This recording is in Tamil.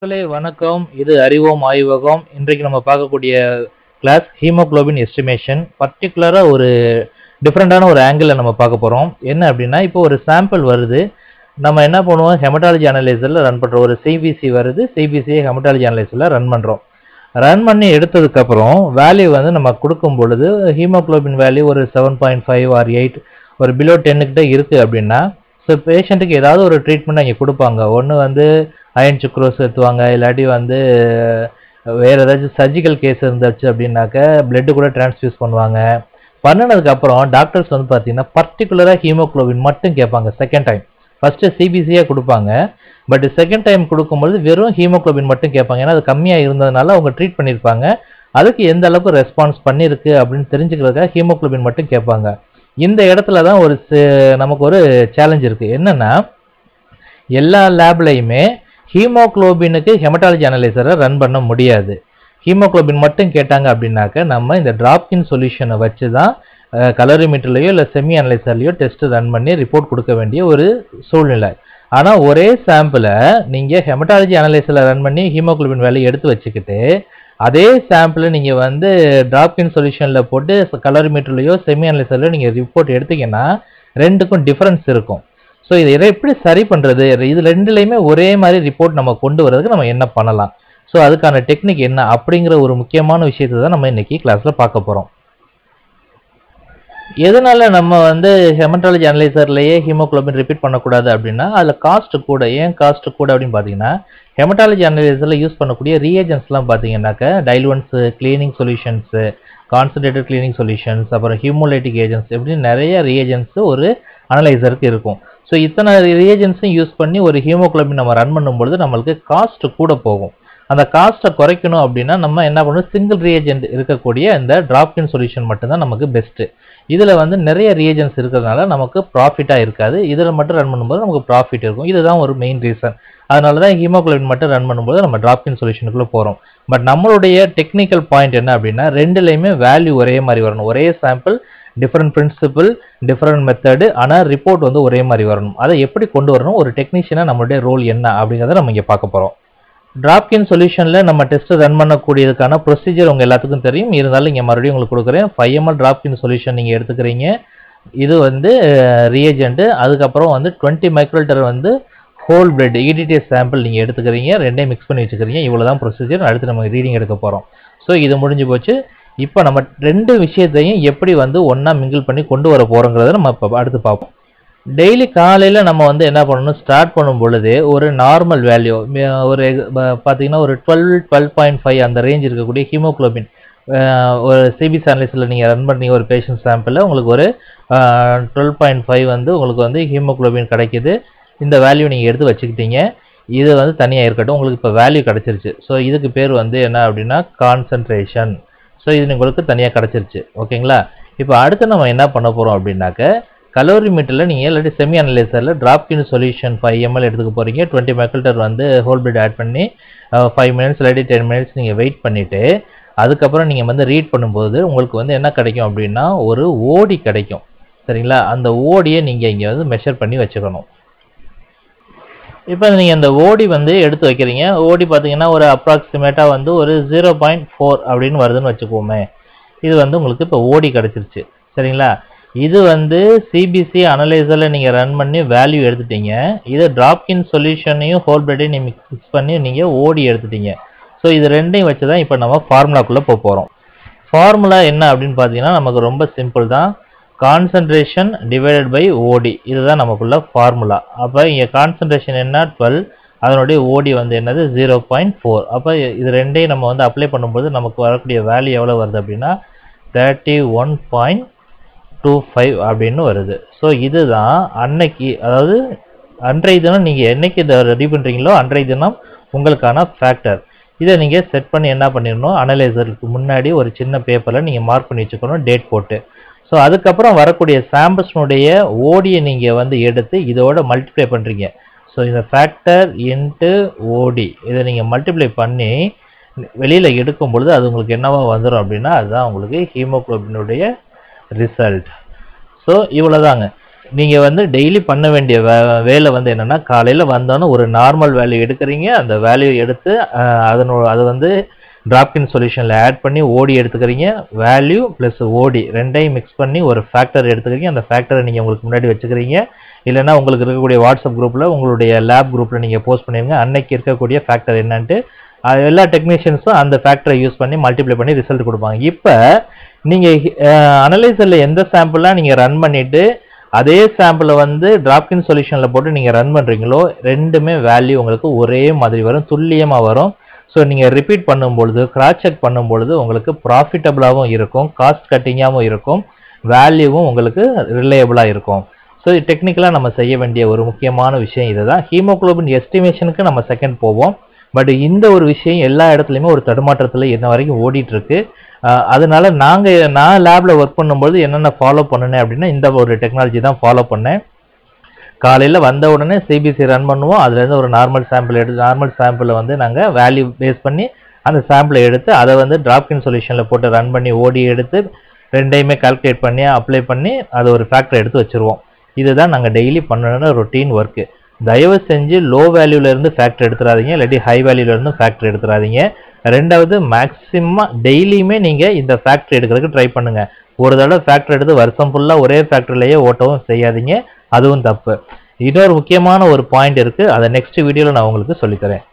மக்களே வணக்கம் இது அறிவோம் ஆய்வகம் இன்றைக்கு நம்ம பார்க்கக்கூடிய கிளாஸ் ஹீமோகுளோபின் எஸ்டிமேஷன் பர்டிகுலராக ஒரு டிஃப்ரெண்ட்டான ஒரு ஆங்கிளில் நம்ம பார்க்க போகிறோம் என்ன அப்படின்னா இப்போ ஒரு சாம்பிள் வருது நம்ம என்ன பண்ணுவோம் ஹெமட்டாலஜி அனலைசரில் ரன் பண்ணுறோம் ஒரு சிபிசி வருது சிபிசியை ஹெமட்டாலஜி அனலைசரில் ரன் பண்ணுறோம் ரன் பண்ணி எடுத்ததுக்கப்புறம் வேல்யூ வந்து நம்ம கொடுக்கும் பொழுது ஹீமோகுளோபின் வேல்யூ ஒரு seven point five or eight ஒரு பிலோ டென்னுக்கிட்ட இருக்குது அப்படின்னா ஸோ பேஷண்ட்டுக்கு ஏதாவது ஒரு ட்ரீட்மெண்ட் அங்கே கொடுப்பாங்க ஒன்று வந்து அயன் சுக்ரோஸ் ஏற்றுவாங்க இல்லாட்டி வந்து வேறு ஏதாச்சும் சர்ஜிக்கல் கேஸ் இருந்துச்சு அப்படின்னாக்க பிளட்டு கூட டிரான்ஸ்ஃபியூஸ் பண்ணுவாங்க பண்ணினதுக்கப்புறம் டாக்டர்ஸ் வந்து பார்த்தீங்கன்னா பர்டிகுலராக ஹீமோக்ளோபின் மட்டும் கேட்பாங்க செகண்ட் டைம் ஃபஸ்ட்டு சிபிசியாக கொடுப்பாங்க பட் செகண்ட் டைம் கொடுக்கும்பொழுது வெறும் ஹீமோக்ளோபின் மட்டும் கேட்பாங்க ஏன்னா அது கம்மியாக இருந்ததுனால அவங்க ட்ரீட் பண்ணியிருப்பாங்க அதுக்கு எந்த அளவுக்கு ரெஸ்பான்ஸ் பண்ணியிருக்கு அப்படின்னு தெரிஞ்சுக்கிறதுக்காக ஹீமோக்ளோபின் மட்டும் கேட்பாங்க இந்த இடத்துல தான் ஒரு சி- நமக்கு ஒரு சேலஞ்ச் இருக்குது என்னென்னா எல்லா லேப்லையுமே ஹீமோக்ளோபினுக்கு ஹெமட்டாலஜி அனலைசரை ரன் பண்ண முடியாது ஹீமோக்ளோபின் மட்டும் கேட்டாங்க அப்படின்னாக்க நம்ம இந்த டிராப்கின் சொல்யூஷனை வச்சு தான் கலரிமீட்டர்லையோ இல்லை செமி அனலைசர்லையோ டெஸ்ட் ரன் பண்ணி ரிப்போர்ட் கொடுக்க வேண்டிய ஒரு சூழ்நிலை ஆனால் ஒரே சாம்பிளை நீங்கள் ஹெமட்டாலஜி அனலைசரில் ரன் பண்ணி ஹீமோக்ளோபின் வேலையை எடுத்து வச்சுக்கிட்டு அதே சாம்பிளை நீங்கள் வந்து டிராப்கின் சொல்யூஷனில் போட்டு கலரிமீட்டர்லையோ செமி அனலைசர்லையோ நீங்கள் ரிப்போர்ட் எடுத்தீங்கன்னா ரெண்டுக்கும் டிஃப்ரென்ஸ் இருக்கும் ஸோ இதை இதை எப்படி சரி பண்ணுறது இது ரெண்டுலேயுமே ஒரே மாதிரி ரிப்போர்ட் நம்ம கொண்டு வரதுக்கு நம்ம என்ன பண்ணலாம் ஸோ அதுக்கான டெக்னிக் என்ன அப்படிங்கிற ஒரு முக்கியமான விஷயத்தை தான் நம்ம இன்னைக்கு கிளாஸில் பார்க்க போகிறோம் எதனால நம்ம வந்து ஹெமட்டாலஜி அனலைசர்லேயே ஹீமோகுளோபின் ரிப்பீட் பண்ணக்கூடாது அப்படின்னா அதில் காஸ்ட் கூட ஏன் காஸ்ட் கூட அப்படின்னு பார்த்தீங்கன்னா ஹெமட்டாலஜி அனலைசரில் யூஸ் பண்ணக்கூடிய ரீஏஜென்ட்ஸ்லாம் பார்த்தீங்கன்னாக்க diluents cleaning solutions concentrated cleaning solutions அப்புறம் ஹியூமோலைட்டிக் ஏஜென்ட்ஸ் இப்படின்னு நிறைய ரீஏஜென்ட்ஸ் ஒரு அனலைசருக்கு இருக்கும் ஸோ இத்தனை ரியேஜென்ட்ஸும் யூஸ் பண்ணி ஒரு ஹீமோகுளோபின் நம்ம ரன் பண்ணும்பொழுது நம்மளுக்கு காஸ்ட் கூட போகும் அந்த காஸ்ட்டை குறைக்கணும் அப்படின்னா நம்ம என்ன பண்ணணும் சிங்கிள் ரியேஜென்ட் இருக்கக்கூடிய இந்த டிராப்கின் சொல்யூஷன் மட்டும்தான் நமக்கு பெஸ்ட்டு இதில் வந்து நிறைய ரியேஜென்ட்ஸ் இருக்கிறதுனால நமக்கு ப்ராஃபிட்டாக இருக்காது இதில் மட்டும் ரன் பண்ணும்போது நமக்கு ப்ராஃபிட் இருக்கும் இதுதான் ஒரு மெயின் ரீசன் அதனால தான் ஹீமோகுளோபின் மட்டும் ரன் பண்ணும்போது நம்ம டிராப்கின் சொல்யூஷனுக்குள்ளே போகிறோம் பட் நம்மளுடைய டெக்னிக்கல் பாயிண்ட் என்ன அப்படின்னா ரெண்டுலேயுமே வேல்யூ ஒரே மாதிரி வரணும் ஒரே sample different principle different method ஆனால் ரிப்போர்ட் வந்து ஒரே மாதிரி வரணும் அதை எப்படி கொண்டு வரணும் ஒரு டெக்னீஷியனாக நம்மளுடைய ரோல் என்ன அப்படிங்கிறத நம்ம இங்கே பார்க்க போகிறோம் டிராப்கின் சொல்யூஷனில் நம்ம டெஸ்ட் ரன் பண்ணக்கூடியதுக்கான ப்ரொசீஜர் உங்கள் எல்லாத்துக்கும் தெரியும் இருந்தாலும் இங்கே மறுபடியும் உங்களுக்கு கொடுக்குறேன் ஃபைவ் எம்எல் டிராப்கின் சொல்யூஷன் நீங்கள் எடுத்துக்கிறீங்க இது வந்து ரியேஜென்ட்டு அதுக்கப்புறம் வந்து டுவெண்ட்டி மைக்ரோலிட்டர் வந்து ஹோல் பிளட் இடிடிஎஸ் சாம்பிள் நீங்கள் எடுத்துக்கிறீங்க ரெண்டையும் மிக்ஸ் பண்ணி வச்சுக்கிறீங்க இவ்வளோ தான் ப்ரொசீஜர் அடுத்து நம்ம ரீடிங் எடுக்க போகிறோம் ஸோ இது முடிஞ்சு போச்சு இப்போ நம்ம ரெண்டு விஷயத்தையும் எப்படி வந்து ஒன்றா மிங்கிள் பண்ணி கொண்டு வர போகிறோங்கிறத நம்ம இப்போ அடுத்து பார்ப்போம் டெய்லி காலையில் நம்ம வந்து என்ன பண்ணணும் ஸ்டார்ட் பண்ணும் பொழுது ஒரு நார்மல் வேல்யூ ஒரு ப- பார்த்தீங்கன்னா ஒரு டுவெல் டுவெல் பாயிண்ட் ஃபைவ் அந்த ரேஞ்ச் இருக்கக்கூடிய ஹீமோகுளோபின் ஒரு சிபிசி அனலிஸில் நீங்கள் ரன் பண்ணீங்க ஒரு பேஷண்ட் சாம்பிளில் உங்களுக்கு ஒரு டுவெல் பாயிண்ட் ஃபைவ் வந்து உங்களுக்கு வந்து ஹீமோகுளோபின் கிடைக்குது இந்த வேல்யூ நீங்கள் எடுத்து வச்சுக்கிட்டீங்க இது வந்து தனியாக இருக்கட்டும் உங்களுக்கு இப்போ வேல்யூ கிடச்சிருச்சு ஸோ இதுக்கு பேர் வந்து என்ன அப்படின்னா கான்சன்ட்ரேஷன் ஸோ இது உங்களுக்கு தனியாக கிடச்சிருச்சு ஓகேங்களா இப்போ அடுத்து நம்ம என்ன பண்ண போகிறோம் அப்படின்னாக்க கலோரிமீட்டரில் நீங்கள் இல்லாட்டி செமி அனலைசரில் டிராப்கின் சொல்யூஷன் ஃபைவ் எம்எல் எடுத்துக்க போகிறீங்க டுவெண்ட்டி மைக்ரோலிட்டர் வந்து ஹோல் பிளட் ஆட் பண்ணி ஃபைவ் மினிட்ஸ் இல்லாட்டி டென் மினிட்ஸ் நீங்கள் வெயிட் பண்ணிவிட்டு அதுக்கப்புறம் நீங்கள் வந்து ரீட் பண்ணும்போது உங்களுக்கு வந்து என்ன கிடைக்கும் அப்படின்னா ஒரு ஓடி கிடைக்கும் சரிங்களா அந்த ஓடியை நீங்கள் இங்கே வந்து மெஷர் பண்ணி வச்சுக்கணும் இப்போ நீங்கள் இந்த ஓடி வந்து எடுத்து வைக்கிறீங்க ஓடி பார்த்தீங்கன்னா ஒரு அப்ராக்சிமேட்டாக வந்து ஒரு ஜீரோ பாயிண்ட் ஃபோர் அப்படின்னு வருதுன்னு வச்சுக்கோமே இது வந்து உங்களுக்கு இப்போ ஓடி கிடச்சிருச்சு சரிங்களா இது வந்து சிபிசி அனலைசரில் நீங்கள் ரன் பண்ணி வேல்யூ எடுத்துட்டீங்க இது டிராப்கின் சொல்யூஷனையும் ஹோல் பிளட்டையும் நீங்கள் மிக்ஸ் பண்ணி நீங்கள் ஓடி எடுத்துட்டீங்க ஸோ இது ரெண்டையும் வச்சு தான் இப்போ நம்ம ஃபார்முலாக்குள்ளே போக போகிறோம் ஃபார்முலா என்ன அப்படின்னு பார்த்தீங்கன்னா நமக்கு ரொம்ப சிம்பிள் தான் கான்சன்ட்ரேஷன் டிவைடட் பை ஓடி இதுதான் நமக்குள்ள ஃபார்முலா அப்போ இங்கே கான்சன்ட்ரேஷன் என்ன டுவெல் அதனுடைய ஓடி வந்து என்னது ஜீரோ பாயிண்ட் ஃபோர் அப்போ இது ரெண்டையும் நம்ம வந்து அப்ளை பண்ணும்போது நமக்கு வரக்கூடிய வேல்யூ எவ்வளோ வருது அப்படின்னா thirty one point two five அப்படின்னு வருது ஸோ இதுதான் அன்னைக்கு அதாவது அன்றைய தினம் நீங்கள் என்னைக்கு இதை ரெடி பண்ணுறீங்களோ அன்றைய தினம் உங்களுக்கான ஃபேக்டர் இதை நீங்கள் செட் பண்ணி என்ன பண்ணிடணும் அனலைசருக்கு முன்னாடி ஒரு சின்ன பேப்பரில் நீங்கள் மார்க் பண்ணி வச்சுக்கணும் டேட் போட்டு ஸோ அதுக்கப்புறம் வரக்கூடிய சாம்பிள்ஸ்னுடைய ஓடியை நீங்கள் வந்து எடுத்து இதோட மல்டிப்ளை பண்ணுறீங்க ஸோ இந்த ஃபேக்டர் இன்ட்டு ஓடி இதை நீங்கள் மல்டிப்ளை பண்ணி வெளியில் எடுக்கும் பொழுது அது உங்களுக்கு என்னவா வந்துடும் அப்படின்னா அதுதான் உங்களுக்கு ஹீமோகுளோபினுடைய ரிசல்ட் ஸோ இவ்வளோதாங்க நீங்க வந்து டெய்லி பண்ண வேண்டிய வே- வேலை வந்து என்னன்னா காலையில வந்தோன்னே ஒரு நார்மல் வேல்யூ எடுக்கிறீங்க அந்த வேல்யூ எடுத்து அஹ், அதனோட அது வந்து டிராப்கின் சொல்யூஷனில் ஆட் பண்ணி ஓடி எடுத்துக்கிறீங்க வேல்யூ ப்ளஸ் ஓடி ரெண்டையும் மிக்ஸ் பண்ணி ஒரு ஃபேக்டர் எடுத்துக்கிறீங்க அந்த ஃபேக்டரை நீங்கள் உங்களுக்கு முன்னாடி வச்சுக்கிறீங்க இல்லைன்னா உங்களுக்கு இருக்கக்கூடிய வாட்ஸ்அப் குரூப்பில் உங்களுடைய லேப் குரூப்பில் நீங்கள் போஸ்ட் பண்ணிருங்க அன்னைக்கு இருக்கக்கூடிய ஃபேக்டர் என்னன்ட்டு அஹ், எல்லா டெக்னீஷியன்ஸும் அந்த ஃபேக்டரை யூஸ் பண்ணி மல்டிப்ளை பண்ணி ரிசல்ட் கொடுப்பாங்க இப்போ நீங்கள் அனலைசரில் எந்த சாம்பிளாக நீங்கள் ரன் பண்ணிவிட்டு அதே சாம்பிளை வந்து டிராப்கின் சொல்யூஷனில் போட்டு நீங்கள் ரன் பண்ணுறீங்களோ ரெண்டுமே வேல்யூ உங்களுக்கு ஒரே மாதிரி வரும் துல்லியமாக வரும் ஸோ நீங்கள் ரிப்பீட் பண்ணும்பொழுது கிராஸ் செக் பண்ணும்பொழுது உங்களுக்கு ப்ராஃபிட்டபுளாகவும் இருக்கும் காஸ்ட் கட்டிங்காகவும் இருக்கும் வேல்யூவும் உங்களுக்கு ரிலையபிளாக இருக்கும் ஸோ டெக்னிக்கலாக நம்ம செய்ய வேண்டிய ஒரு முக்கியமான விஷயம் இதுதான் ஹீமோகுளோபின் எஸ்டிமேஷனுக்கு நம்ம செகண்ட் போவோம் பட் இந்த ஒரு விஷயம் எல்லா இடத்துலையுமே ஒரு தடுமாற்றத்தில் இன்ன வரைக்கும் ஓடிட்டு இருக்கு அஹ் அதனால நாங்கள் நான் லேபில் ஒர்க் பண்ணும்போது என்னென்ன ஃபாலோ பண்ணினேன் அப்படின்னா இந்த ஒரு டெக்னாலஜி தான் ஃபாலோ பண்ணேன் காலையில் வந்த உடனே சிபிசி ரன் பண்ணுவோம் அதுலேருந்து ஒரு நார்மல் சாம்பிள் எடுத்து நார்மல் சாம்பிளை வந்து நாங்கள் வேல்யூ பேஸ் பண்ணி அந்த சாம்பிளை எடுத்து அதை வந்து டிராப்கின் சொல்யூஷனில் போட்டு ரன் பண்ணி ஓடி எடுத்து ரெண்டையுமே கால்குலேட் பண்ணி அப்ளை பண்ணி அதை ஒரு ஃபேக்டர் எடுத்து வச்சுருவோம் இதுதான் நாங்கள் டெய்லி பண்ணணும்னு ரொட்டீன் ஒர்க்கு தயவு செஞ்சு லோ வேல்யூலேருந்து ஃபேக்டர் எடுத்துடாதீங்க இல்லாட்டி ஹை வேல்யூலேருந்து ஃபேக்டர் எடுத்துடாதீங்க ரெண்டாவது மேக்ஸிமம் டெய்லியுமே நீங்கள் இந்த ஃபேக்டர் எடுக்கிறதுக்கு ட்ரை பண்ணுங்கள் ஒரு தடவை ஃபேக்டர் எடுத்து வருஷம் ஃபுல்லாக ஒரே ஃபேக்டரிலேயே ஓட்டவும் செய்யாதீங்க அதுவும் தப்பு இன்னொரு முக்கியமான ஒரு பாயிண்ட் இருக்குது அதை நெக்ஸ்ட் வீடியோவில் நான் உங்களுக்கு சொல்லித்தரேன்